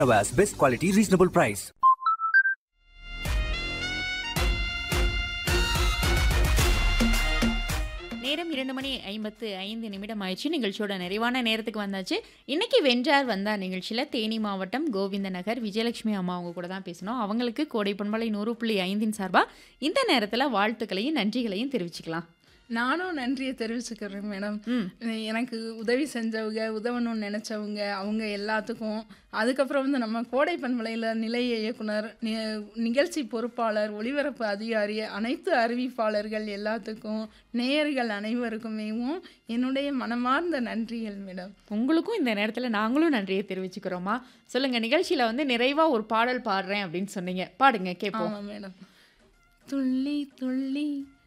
Avas best quality, reasonable price. நேரம் இரண்டு மணி ஐம்பத்து ஐந்து நிமிடம் ஆயிடுச்சு நிகழ்ச்சியோட நிறைவான நேரத்துக்கு வந்தாச்சு இன்னைக்கு வென்றார் வந்தார் நிகழ்ச்சியில் தேனி மாவட்டம் கோவிந்த நகர் விஜயலட்சுமி அம்மா அவங்க கூட தான் பேசணும் அவங்களுக்கு கோடை பண்பலை நூறு புள்ளி ஐந்தின் சார்பாக இந்த நேரத்தில் வாழ்த்துக்களையும் நன்றிகளையும் தெரிவிச்சுக்கலாம் நானும் நன்றியை தெரிவிச்சுக்கிறேன் மேடம் ம் எனக்கு உதவி செஞ்சவங்க உதவணும்னு நினச்சவங்க அவங்க எல்லாத்துக்கும் அதுக்கப்புறம் வந்து நம்ம கோடை பண்பலையில் நிலைய இயக்குனர் நி- நிகழ்ச்சி பொறுப்பாளர் ஒளிபரப்பு அதிகாரி அனைத்து அறிவிப்பாளர்கள் எல்லாத்துக்கும் நேயர்கள் அனைவருக்குமேவும் என்னுடைய மனமார்ந்த நன்றிகள் மேடம் உங்களுக்கும் இந்த நேரத்தில் நாங்களும் நன்றியை தெரிவிச்சுக்கிறோமா சொல்லுங்க நிகழ்ச்சியில் வந்து நிறைவாக ஒரு பாடல் பாடுறேன் அப்படின்னு சொன்னீங்க பாடுங்க கேட்போம் ஆமாம் மேடம் துள்ளி துள்ளி